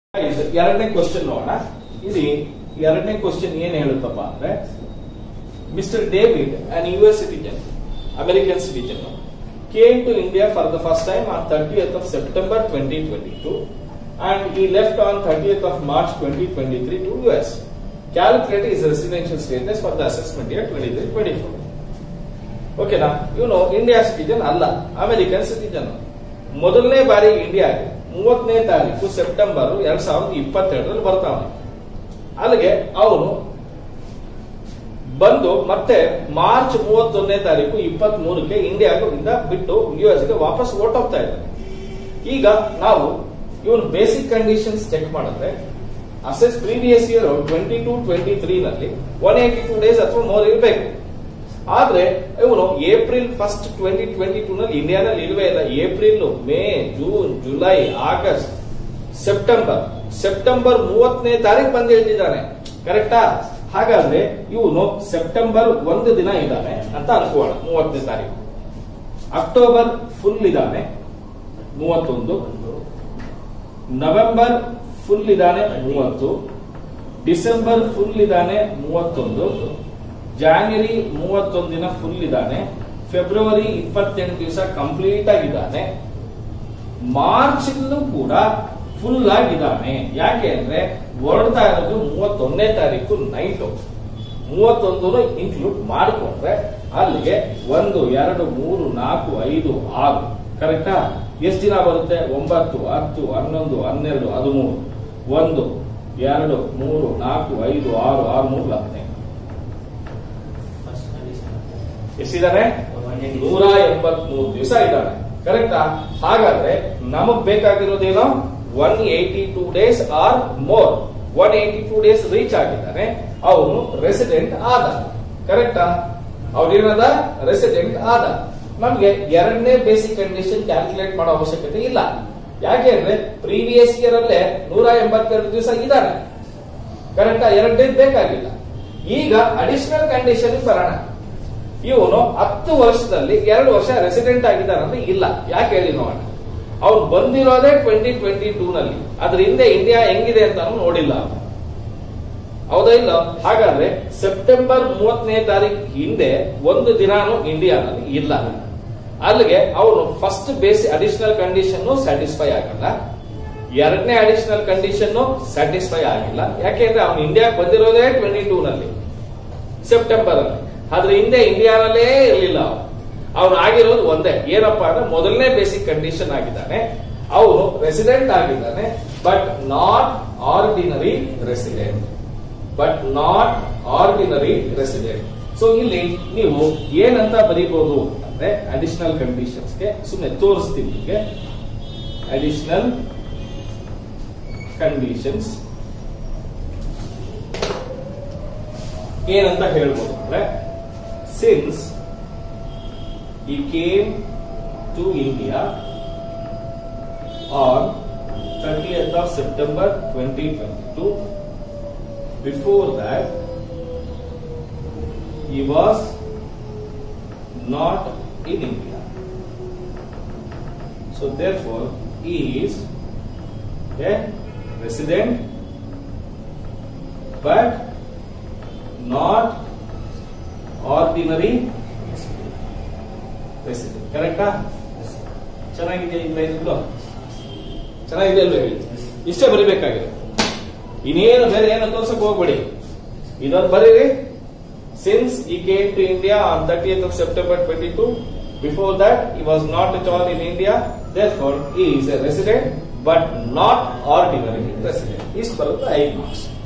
ಇದು ಎರಡನೇ ಕ್ವಶನ್ ನೋಡೋಣ ಇಲ್ಲಿ ಎರಡನೇ ಕ್ವಶನ್ ಏನ್ ಹೇಳುತ್ತಪ್ಪ ಅಂದ್ರೆ mister David an U S citizen American citizen came to India for the first time on thirtieth of September twenty twenty two and he left on thirtieth of March twenty twenty three to U S calculate his residential status for the assessment year twenty three twenty four ಓಕೆನಾ ಇವನು India citizen ಅಲ್ಲ American citizen ಮೊದಲನೇ ಬಾರಿ ಇಂಡಿಯಾಗೆ ಮೂವತ್ತನೇ ತಾರೀಕು September ಎರಡ್ ಸಾವಿರದ ಇಪ್ಪತ್ತೆರಡರಲ್ಲಿ ಬರ್ತಾವನೆ ಅಲ್ಲಿಗೆ ಅವನು ಬಂದು ಮತ್ತೆ ಮಾರ್ಚ್ ಮೂವತ್ತೊಂದನೇ ತಾರೀಕು ಇಪ್ಪತ್ತ್ ಮೂರಕ್ಕೆ ಇಂಡಿಯಾದಿಂದ ಬಿಟ್ಟು ಯು ಗೆ ವಾಪಸ್ ಹೊರಟೋಗ್ತಾ ಇದ್ದಾನೆ ಈಗ ನಾವು ಇವನು ಬೇಸಿಕ್ ಕಂಡೀಷನ್ಸ್ ಚೆಕ್ ಮಾಡಿದ್ರೆ assess previous year twenty two twenty three ನಲ್ಲಿ ಒನ್ ಏಟಿ ಟೂ ಡೇಸ್ ಅಥವಾ ಮೋರ್ ಇರಬೇಕು ಆದ್ರೆ ಇವನು April first twenty twenty two ನಲ್ಲಿ ಇಂಡಿಯಾದಲ್ಲಿ ಇಲ್ವೇ ಇಲ್ಲ April May June July August September September ಮೂವತ್ತನೇ ತಾರೀಕು ಬಂದು ಹೇಳ್ತಿದ್ದಾನೆ ಕರೆಕ್ಟಾ ಹಾಗಾದ್ರೆ ಇವನು ಸೆಪ್ಟೆಂಬರ್ ಒಂದು ದಿನ ಇದ್ದಾನೆ ಅಂತ ಅನ್ಕೋಣ ಮೂವತ್ತನೇ ತಾರೀಕು ಅಕ್ಟೋಬರ್ ಫುಲ್ ಇದ್ದಾನೆ ಮೂವತ್ತೊಂದು ನವೆಂಬರ್ ಫುಲ್ ಇದ್ದಾನೆ ಮೂವತ್ತು ಡಿಸೆಂಬರ್ ಫುಲ್ ಇದ್ದಾನೆ ಮೂವತ್ತೊಂದು ಜಾನ್ವರಿ ಮೂವತ್ತೊಂದು ದಿನ ಫುಲ್ ಇದ್ದಾನೆ ಫೆಬ್ರವರಿ ಇಪ್ಪತ್ತೆಂಟು ದಿವಸ ಕಂಪ್ಲೀಟ್ ಆಗಿದ್ದಾನೆ ಮಾರ್ಚ್ ಕೂಡ ಫುಲ್ ಆಗಿದ್ದಾನೆ ಯಾಕೆ ಅಂದ್ರೆ ಹೊರಡ್ತಾ ಇರೋದು ಮೂವತ್ತೊಂದನೇ ತಾರೀಕು ನೈಟ್ ಮೂವತ್ತೊಂದು ಇನ್ಕ್ಲೂಡ್ ಮಾಡಿಕೊಂಡ್ರೆ ಅಲ್ಲಿಗೆ ಒಂದು ಎರಡು ಮೂರು ನಾಲ್ಕು ಐದು ಆರು ಕರೆಕ್ಟಾ ಎಷ್ಟು ದಿನ ಬರುತ್ತೆ ಒಂಬತ್ತು ಹತ್ತು ಹನ್ನೊಂದು ಹನ್ನೆರಡು ಹದಿಮೂರು ಒಂದು ಎರಡು ಮೂರು ನಾಲ್ಕು ಐದು ಆರು ಆರು ಮೂರು ಹದಿನೈದು ಎಷ್ಟಿದ್ದಾನೆ ನೂರ ಎಂಬತ್ಮೂರು ದಿವಸ ಇದ್ದಾನೆ ಕರೆಕ್ಟಾ ಹಾಗಾದ್ರೆ ನಮಗ್ ಬೇಕಾಗಿರೋದೇನೋ one eighty two days or more one eighty two days reach ಆಗಿದ್ದಾನೆ ಅವನು ರೆಸಿಡೆಂಟ್ ಆದ ಕರೆಕ್ಟಾ ಅವ್ರೇನದ ರೆಸಿಡೆಂಟ್ ಆದ ನಮ್ಗೆ ಎರಡನೇ ಬೇಸಿಕ್ ಕಂಡೀಷನ್ ಕ್ಯಾಲ್ಕುಲೇಟ್ ಮಾಡೋ ಅವಶ್ಯಕತೆ ಇಲ್ಲ ಯಾಕೆ ಅಂದ್ರೆ ಪ್ರೀವಿಯಸ್ ಇಯರ್ ಅಲ್ಲೇ ನೂರ ಎಂಬತ್ತೆರಡು ದಿವಸ ಇದ್ದಾನೆ ಕರೆಕ್ಟಾ ಎರಡನೇ ಬೇಕಾಗಿಲ್ಲ ಈಗ ಅಡಿಷನಲ್ ಕಂಡೀಷನ್ ಬರೋಣ ಇವನು ಹತ್ತು ವರ್ಷದಲ್ಲಿ ಎರಡು ವರ್ಷ ರೆಸಿಡೆಂಟ್ ಆಗಿದ್ದಾನಂದ್ರೆ ಇಲ್ಲ ಯಾಕೆ ಹೇಳಿ ನೋಡೋಣ ಅವ್ನು ಬಂದಿರೋದೇ ಟ್ವೆಂಟಿ ಟ್ವೆಂಟಿ ಟೂ ನಲ್ಲಿ ಅದ್ರ ಹಿಂದೆ ಇಂಡಿಯಾ ಹೆಂಗಿದೆ ಅಂತ ನೋಡಿಲ್ಲ ಅವನು ಹೌದಾ ಇಲ್ಲ ಹಾಗಾದ್ರೆ ಸೆಪ್ಟೆಂಬರ್ ಮೂವತ್ತನೇ ತಾರೀಕು ಹಿಂದೆ ಒಂದು ದಿನಾನು ಇಂಡಿಯಾನಲ್ಲಿ ಇಲ್ಲ ಅಲ್ಲಿಗೆ ಅವನು first base additional condition satisfy ಆಗಲ್ಲ ಎರಡನೇ ಅಡಿಷನಲ್ ಕಂಡೀಷನ್ ಸ್ಯಾಟಿಸ್ಫೈ ಆಗಿಲ್ಲ ಯಾಕೆಂದ್ರೆ ಅವನು ಇಂಡಿಯಾಗೆ ಬಂದಿರೋದೇ ಟ್ವೆಂಟಿ ಟೂ ನಲ್ಲಿ ಸೆಪ್ಟೆಂಬರ್ ಅಲ್ಲಿ ಆದ್ರೆ ಹಿಂದೆ ಇಂಡಿಯಾನಲ್ಲೇ ಇರಲಿಲ್ಲ ಅವನು ಅವನು ಆಗಿರೋದು ಒಂದೇ ಏನಪ್ಪಾ ಅಂದ್ರೆ ಮೊದಲನೇ ಬೇಸಿಕ್ ಕಂಡೀಷನ್ ಆಗಿದ್ದಾನೆ ಅವನು ರೆಸಿಡೆಂಟ್ ಆಗಿದ್ದಾನೆ but not ordinary resident but not ordinary resident so ಇಲ್ಲಿ ನೀವು ಏನಂತ ಬರೀಬಹುದು ಅಂದ್ರೆ ಅಡಿಷನಲ್ ಕಂಡೀಷನ್ಸ್ಗೆ ಸುಮ್ಮನೆ ತೋರಿಸ್ತೀನಿ ನಿಮಗೆ ಅಡಿಷನಲ್ ಕಂಡೀಷನ್ಸ್ ಏನಂತ ಹೇಳ್ಬೋದು ಅಂದ್ರೆ since he came to India on 30th of September 2022. Before that, he was not in India. So therefore, he is a resident but not ordinary resident ಕರೆಕ್ಟಾ ಚೆನ್ನಾಗಿದೆ ಇಲ್ಲ ಇದು ಚೆನ್ನಾಗಿದೆ ಅಲ್ವ ಹೇಳಿ ಇಷ್ಟೇ ಬರಿಬೇಕಾಗಿದೆ ಇನ್ನೇನು ಬೇರೆ ಏನು ತೋರ್ಸಕ್ ಹೋಗ್ಬೇಡಿ ಇದೊಂದು ಬರೀರಿ since he came to India on thirtieth of September twenty two before that he was not at all in India therefore he is a resident but not ordinary resident ಇಷ್ಟು ಬರುತ್ತೆ ಐದು ಮಾರ್ಕ್ಸ್